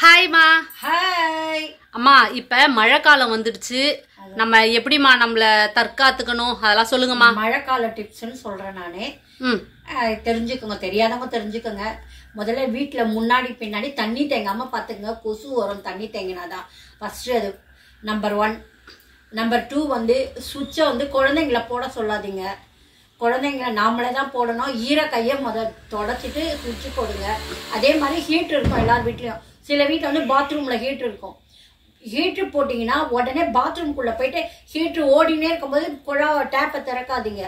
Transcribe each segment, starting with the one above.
ஹாய்மா hi அம்மா இப்ப மழைக்காலம் வந்துடுச்சு நம்ம எப்படிம்மா நம்மள தற்காத்துக்கணும் அதெல்லாம் சொல்லுங்கம்மா மழைக்கால டிப்ஸ்னு சொல்றேன் நானு ம் அஹ் தெரிஞ்சுக்கோங்க தெரியாதவங்க தெரிஞ்சுக்கோங்க முதல்ல வீட்ல முன்னாடி பின்னாடி தண்ணி தேங்காம பார்த்துங்க கொசு வரும் தண்ணி தேங்கினாதான் ஃபர்ஸ்ட் அது நம்பர் ஒன் நம்பர் டூ வந்து சுவிட்சை வந்து குழந்தைங்கள போட சொல்லாதீங்க குழந்தைங்கள நாமளே தான் போடணும் ஈர கையை முத தொடச்சிட்டு சுவிட்சு போடுங்க அதே மாதிரி ஹீட் இருக்கும் எல்லார் வீட்லயும் சில வீட்டில் வந்து பாத்ரூம்ல ஹீட் இருக்கும் ஹீட்ரு போட்டிங்கன்னா உடனே பாத்ரூம்குள்ளே போயிட்டு ஹீட்ரு ஓடினே இருக்கும்போது குழா டேப்பை திறக்காதீங்க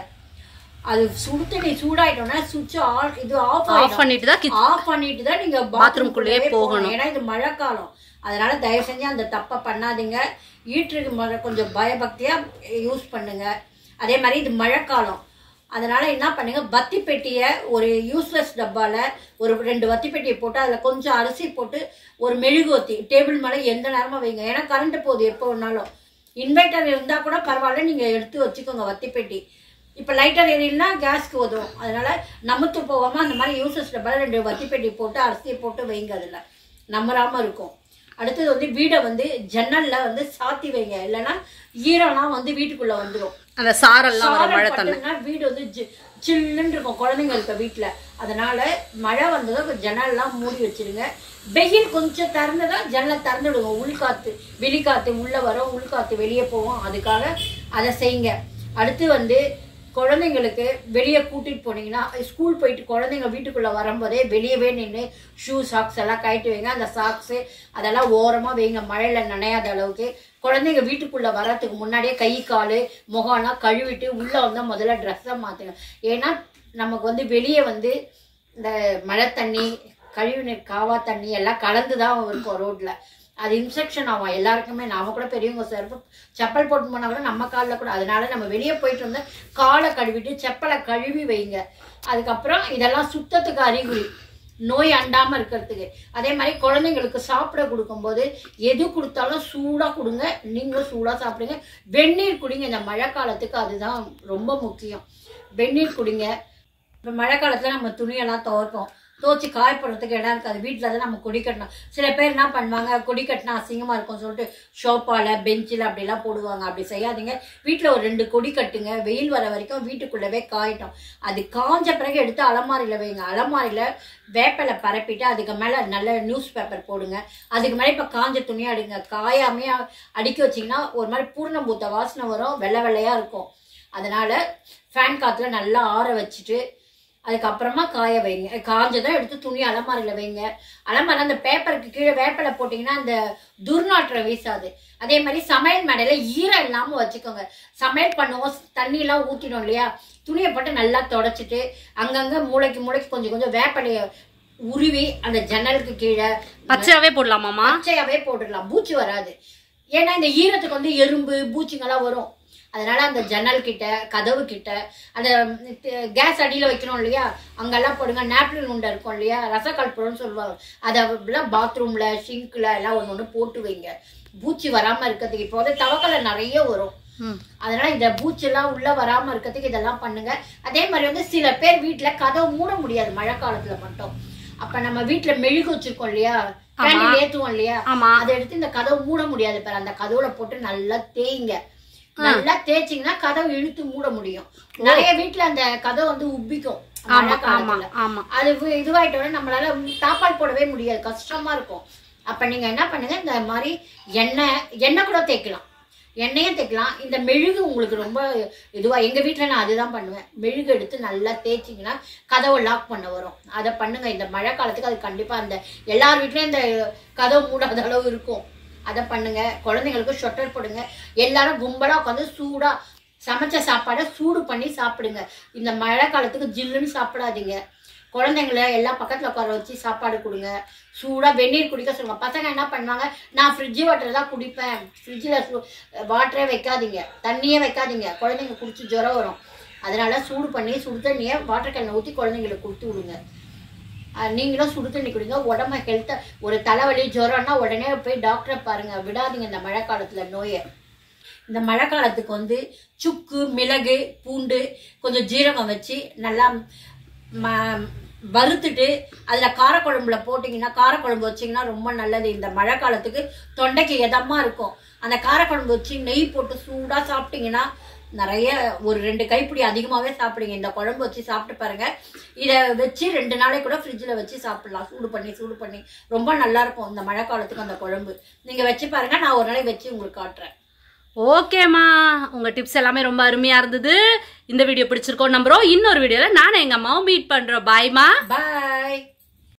அது சுடு தண்ணி சூடாயிட்டோம்னா சுவிட்ச் ஆஃப் இது ஆஃப் ஆஃப் பண்ணிட்டு தான் கிச்- ஆஃப் பண்ணிட்டு தான் நீங்க பாத்ரூம்குள்ளேயே பாத்ரூம்குள்ளேயே போகணும். போகணும் ஏன்னா இது மழைக்காலம் அதனால தயவு செஞ்சு அந்த தப்பை பண்ணாதீங்க ஹீட்டருக்கு முத கொஞ்சம் பயபக்தியா யூஸ் பண்ணுங்க அதே மாதிரி இது மழைக்காலம் அதனால என்ன பண்ணுங்க பத்தி பெட்டியை ஒரு யூஸ்லெஸ் டப்பால ஒரு ரெண்டு வத்தி பெட்டியை போட்டு அதுல கொஞ்சம் அரிசி போட்டு ஒரு மெழுகுவத்தி டேபிள் மேல எந்த நேரமும் வைங்க ஏன்னா கரண்ட் போகுது எப்போ வேணாலும் இன்வெர்டர் இருந்தா கூட பரவாயில்ல நீங்க எடுத்து வச்சுக்கோங்க வத்தி பெட்டி இப்போ லைட்டர் எரியல்னா கேஸ்க்கு உதவும் அதனால நமுத்து போகாம அந்த மாதிரி யூசஸ் டப்பால ரெண்டு வத்தி பெட்டி போட்டு அரிசியை போட்டு வைங்க அதுல நம்பராம இருக்கும் அடுத்தது வந்து வீடை வந்து ஜன்னல்ல வந்து சாத்தி வைங்க இல்லைன்னா ஈரம்லாம் வந்து வீட்டுக்குள்ள வந்துடும் அந்த சாரெல்லாம் வர மழை சாரல் தண்ணி பட்டுதுன்னா வீடு வந்து ஜி- சில்லுன்னு இருக்கும் குழந்தைங்க இருக்க வீட்டுல அதனால மழை வந்ததும் ஜன்னல்லாம் மூடி வச்சிருங்க வெயில் கொஞ்சம் திறந்ததா ஜன்னலை திறந்து விடுங்க உள்காத்து வெளிக்காத்து உள்ள வரும் உள்காத்து வெளியே போகும் அதுக்காக அதை செய்யுங்க அடுத்து வந்து குழந்தைங்களுக்கு வெளியே கூட்டிட்டு போனீங்கன்னா ஸ்கூல் போயிட்டு குழந்தைங்க வீட்டுக்குள்ள வரும்போதே வெளியவே நின்று ஷூ சாக்ஸ் எல்லாம் கழட்டி வைங்க அந்த சாக்ஸு அதெல்லாம் ஓரமா வைங்க மழையில நனையாத அளவுக்கு குழந்தைங்க வீட்டுக்குள்ள வர்றதுக்கு முன்னாடியே கை கால் முகம்லாம் கழுவிட்டு உள்ள வந்து முதல்ல ட்ரெஸ்ஸை மாத்துங்க ஏன்னா நமக்கு வந்து வெளியே வந்து இந்த மழை தண்ணி கழிவுநீர் காவா தண்ணி எல்லாம் கலந்து தான் இருக்கும் ரோட்ல அது இன்ஃபெக்ஷன் ஆகும் எல்லாருக்குமே நாம கூட பெரியவங்க செருப்பு செப்பல் போட்டு போனா கூட நம்ம காலில் கூட அதனால நம்ம வெளியே போயிட்டு வந்து காலை கழுவிட்டு செப்பலை கழுவி வைங்க அதுக்கப்புறம் இதெல்லாம் சுத்தத்துக்கு அறிகுறி நோய் அண்டாம இருக்கிறதுக்கு அதே மாதிரி குழந்தைங்களுக்கு சாப்பிட கொடுக்கும்போது எது கொடுத்தாலும் சூடா கொடுங்க நீங்களும் சூடா சாப்பிடுங்க வெந்நீர் குடிங்க இந்த மழை காலத்துக்கு அதுதான் ரொம்ப முக்கியம் வெந்நீர் குடிங்க இப்போ மழை காலத்துல நம்ம துணியெல்லாம் துவைப்போம் துவைச்சி காய போடுறதுக்கு இடம் இருக்காது வீட்டில் தான் நம்ம கொடி கட்டணும் சில பேர் என்ன பண்ணுவாங்க கொடி கட்டினா அசிங்கமாக இருக்கும்னு சொல்லிட்டு ஷோப்பால பெஞ்சில் அப்படிலாம் போடுவாங்க அப்படி செய்யாதீங்க வீட்டில் ஒரு ரெண்டு கொடி கட்டுங்க வெயில் வர வரைக்கும் வீட்டுக்குள்ளவே காயட்டும் அது காஞ்ச பிறகு எடுத்து அலமாரியில் வைங்க அலமாரியில் வேப்பிலை பரப்பிட்டு அதுக்கு மேலே நல்ல நியூஸ் பேப்பர் போடுங்க அதுக்கு மேலே இப்போ காஞ்ச துணியாக அடுங்க காயாமே அடுக்கி வச்சிங்கன்னா ஒரு மாதிரி பூர்ணம்பூத்த வாசனை வரும் வெள்ளை வெள்ளையாக இருக்கும் அதனால ஃபேன் காத்துல நல்லா ஆற வச்சுட்டு அதுக்கப்புறமா காய வைங்க காஞ்சதை எடுத்து துணி அலமாரியில் வைங்க அலமாரி அந்த பேப்பருக்கு கீழே வேப்பிலை போட்டிங்கன்னா அந்த துர்நாற்றம் வீசாது அதே மாதிரி சமையல் மேடையில ஈரம் இல்லாமல் வச்சுக்கோங்க சமையல் பண்ணுவோம் தண்ணியெல்லாம் ஊற்றிடும் இல்லையா துணியை போட்டு நல்லா தொடச்சிட்டு அங்கங்கே மூளைக்கு மூளைக்கு கொஞ்சம் கொஞ்சம் வேப்பிலையை உருவி அந்த ஜன்னலுக்கு கீழே பச்சையாவே போடலாமாமா பச்சையாவே போட்டுடலாம் பூச்சி வராது ஏன்னா இந்த ஈரத்துக்கு வந்து எறும்பு பூச்சிங்கெல்லாம் வரும் அதனால அந்த ஜன்னல் கிட்ட கதவு கிட்ட அந்த கேஸ் அடியில வைக்கணும் இல்லையா அங்கெல்லாம் போடுங்க நாப்ளின் உண்டை இருக்கும் இல்லையா ரசக்கல்புரம்னு சொல்லுவாங்க அதெல்லாம் பாத்ரூம்ல ஷிங்க்ல எல்லாம் ஒன்று ஒன்று போட்டு வைங்க பூச்சி வராம இருக்கிறதுக்கு இப்போ வந்து தவக்கலை நிறைய வரும் ம். அதனால இந்த பூச்செல்லாம் உள்ள வராம இருக்கிறதுக்கு இதெல்லாம் பண்ணுங்க அதே மாதிரி வந்து சில பேர் வீட்ல கதவு மூட முடியாது மழை காலத்துல மட்டும் அப்ப நம்ம வீட்ல மெழுகு வச்சிருக்கோம் இல்லையா கேண்டில் ஏத்துவோம் இல்லையா ஆமா அதை எடுத்து இந்த கதவு மூட முடியாது பாரு அந்த கதவுல போட்டு நல்லா தேய்ங்க நல்லா தேய்ச்சிங்கன்னா கதவு இழுத்து மூட முடியும் நிறைய வீட்ல அந்த கதவு வந்து உப்பிக்கும் ஆமா மழை ஆமா காலத்துல ஆமா அது வு- இதுவாயிட்டோட நம்மளால தாப்பால் போடவே முடியாது கஷ்டமா இருக்கும் அப்ப நீங்க என்ன பண்ணுங்க இந்த மாதிரி எண்ணெய் எண்ணெய் கூட தேய்க்கலாம் எண்ணெயும் தேய்க்கலாம் இந்த மெழுகு உங்களுக்கு ரொம்ப இதுவா எங்க வீட்ல நான் அதுதான் பண்ணுவேன் மெழுகு எடுத்து நல்லா தேய்ச்சிங்கன்னா கதவை லாக் பண்ண வரும் அதை பண்ணுங்க இந்த மழை காலத்துக்கு அது கண்டிப்பா அந்த எல்லார் வீட்லயும் இந்த கதவு மூடாத அளவு இருக்கும் அதை பண்ணுங்க குழந்தைங்களுக்கு ஷொட்டர் போடுங்க எல்லாரும் கும்பலா உட்காந்து சூடா சமைச்ச சாப்பாடை சூடு பண்ணி சாப்பிடுங்க இந்த மழை காலத்துக்கு ஜில்லுன்னு சாப்பிடாதீங்க குழந்தைங்கள எல்லா பக்கத்துல உட்கார வச்சு சாப்பாடு கொடுங்க சூடா வெந்நீர் குடிக்க சொல்லுங்க பசங்க என்ன பண்ணுவாங்க நான் ஃப்ரிட்ஜ் வாட்டர் தான் குடிப்பேன் ஃப்ரிட்ஜில் வாட்டரே வைக்காதீங்க தண்ணியே வைக்காதீங்க குழந்தைங்க குடிச்சு ஜுரம் வரும் அதனால சூடு பண்ணி சுடு தண்ணியை வாட்டர் கேனில் ஊற்றி குழந்தைங்களுக்கு கொடுத்து விடுங்க அஹ் நீங்களும் சுடு தண்ணி குடிங்க உடம்ப ஹெல்த்தை ஒரு தலைவலி ஜுரம்னா உடனே போய் டாக்டரை பாருங்க விடாதீங்க இந்த மழை காலத்துல நோயை இந்த மழை காலத்துக்கு வந்து சுக்கு மிளகு பூண்டு கொஞ்சம் ஜீரகம் வச்சு நல்லா ம வறுத்துட்டு அதில் காரக்குழம்புல போட்டிங்கன்னா காரக்குழம்பு வச்சிங்கன்னா ரொம்ப நல்லது இந்த மழை காலத்துக்கு தொண்டைக்கு இதமாக இருக்கும் அந்த காரக்குழம்பு வச்சு நெய் போட்டு சூடாக சாப்பிட்டீங்கன்னா நிறைய ஒரு ரெண்டு கைப்பிடி அதிகமாகவே சாப்பிடுங்க இந்த குழம்பு வச்சு சாப்பிட்டு பாருங்க இதை வச்சு ரெண்டு நாளைக்கு கூட ஃப்ரிட்ஜில் வச்சு சாப்பிடலாம் சூடு பண்ணி சூடு பண்ணி ரொம்ப நல்லா இருக்கும் இந்த மழை காலத்துக்கு அந்த குழம்பு நீங்கள் வச்சு பாருங்க நான் ஒரு நாளைக்கு வச்சு உங்களுக்கு காட்டுறேன் ஓகேம்மா உங்க டிப்ஸ் எல்லாமே ரொம்ப அருமையா இருந்தது இந்த வீடியோ பிடிச்சிருக்கோம் நம்புறோம் இன்னொரு வீடியோல நானும் எங்க அம்மாவும் மீட் பண்றோம் பாய்மா பாய்